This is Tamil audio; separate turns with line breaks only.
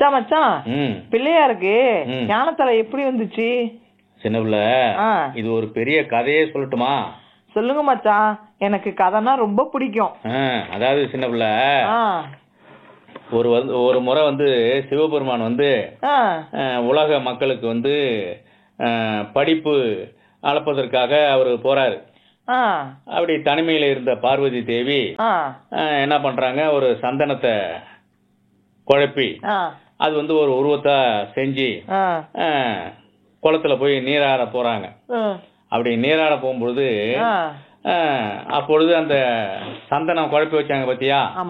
மச்சான் மச்சான்
ம்
பிள்ளையாருக்கு
ம்.
ஞானத்தலை எப்படி வந்துச்சு
சின்ன பிள்ளை
ஆ.
இது ஒரு பெரிய கதையே சொல்லட்டுமா
சொல்லுங்க மச்சான் எனக்கு கதைனா ரொம்ப பிடிக்கும்
ஆ, அதாவது சின்ன பிள்ளை
ஆ
ஒரு வந்து ஒரு முறை வந்து சிவபெருமான் வந்து
ஆ
அஹ், உலக மக்களுக்கு வந்து அஹ், படிப்பு அளப்பதற்காக அவர் போறாரு
ஆ
அப்படி தனிமையில இருந்த பார்வதி தேவி
ஆ
அஹ், என்ன பண்றாங்க ஒரு சந்தனத்தை குழப்பி
ஆ
அது வந்து ஒரு உருவத்தை செஞ்சு
ஆ
அஹ், குளத்துல போய் நீராட போறாங்க
ஆ
அப்படி நீராட போகும்பொழுது
ஆ
அஹ், அப்பொழுது அந்த சந்தனம் குழப்பி வச்சாங்க பாத்தியா